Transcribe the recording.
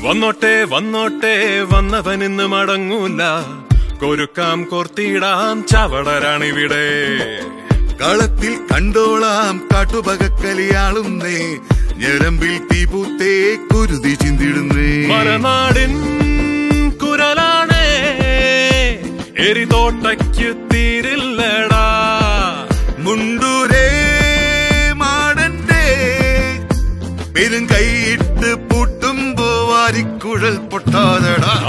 വന്നോട്ടെ വന്നോട്ടെ വന്നവനിന്ന് മടങ്ങൂല കൊരുക്കാം കോർത്തിടാം ചവടരാണിവിടെ കളത്തിൽ കണ്ടോളാം കാട്ടുപകക്കലിയാളുന്നേ ഞരമ്പിൽ തീപൂത്തേ കുരുതി ചിന്തിടുന്നേ മലനാടിൻ കുരലാണേ എരിതോട്ടയ്ക്ക് തീരില്ലടാ മുണ്ടൂരേ മാടന്റെ പെരും കൈയിട്ട് പൂട്ടുമ്പോ വാരിക്കുഴൽ പൊട്ടാതടാ